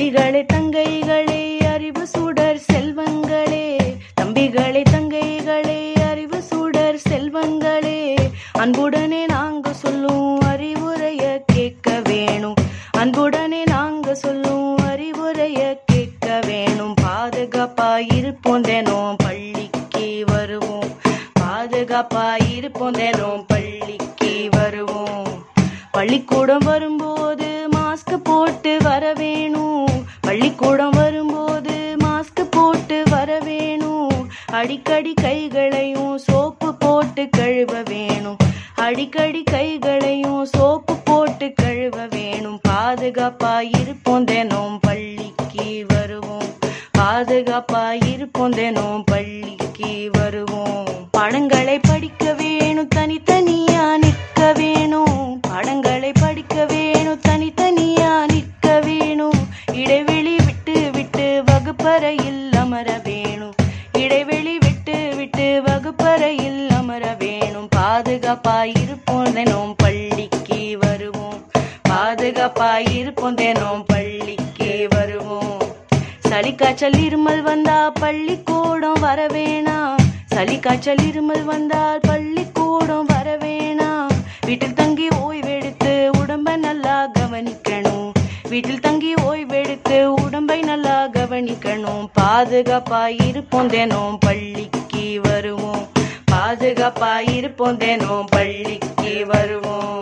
தம்பிகளே தங்கைகளே அறிவு சுடர் செல்வங்களே தம்பிகளே தங்கைகளே அறிவு சுடர் செல்வங்களே அன்புடனே நாங்க சொல்லும் அறிவுரைய கேட்க வேணும் அன்புடனே நாங்க சொல்லும் அறிவுரைய கேட்க வேணும் பாதுகாப்பா இருப்போம் தினம் பள்ளிக்கு வருவோம் பாதுகாப்பா இருப்போம் தினம் பள்ளிக்கு வருவோம் பள்ளிக்கூடம் வரும்போது மாஸ்க் போட்டு வர வேணும் பள்ளிக்கூடம் வரும்போது மாஸ்க் போட்டு வர வேணும் அடிக்கடி கைகளையும் சோப்பு போட்டு கழுவ வேணும் அடிக்கடி கைகளையும் சோப்பு போட்டு கழுவ வேணும் பாதுகாப்பா இருப்போம் தினம் பள்ளிக்கு வருவோம் பாதுகாப்பா இருப்போம் தினம் பள்ளிக்கு வருவோம் பாடங்களை படிக்க வேணும் தனித்தனியா நிற்க வேணும் பாடங்களை படிக்க வேணும் தனித்தனியா நிற்க வேணும் இடைவெளி விட்டு விட்டு வகுப்பறையில் அமர வேணும் இடைவெளி விட்டு விட்டு வகுப்பறையில் அமர வேணும் பாதுகாப்பா இருப்போம் தினம் பள்ளிக்கு வருவோம் பாதுகாப்பா இருப்போம் தினம் பள்ளிக்கு வருவோம் சளி காய்ச்சல் இருமல் வந்தா பள்ளிக்கூடம் வர வேணாம் சளி காய்ச்சல் இருமல் வந்தால் பள்ளிக்கூடம் வர வேணாம் வீட்டில் தங்கி ஓய்வெடுத்து உடம்ப நல்லா கவனிக்கணும் வீட்டில் தங்கி ஓய்வெடுத்து உடம்பை நல்லா கவனிக்கணும் பாதுகாப்பா இருப்போம் தினம் பள்ளிக்கு வருவோம் பாதுகாப்பா இருப்போம் தினம் பள்ளிக்கு வருவோம்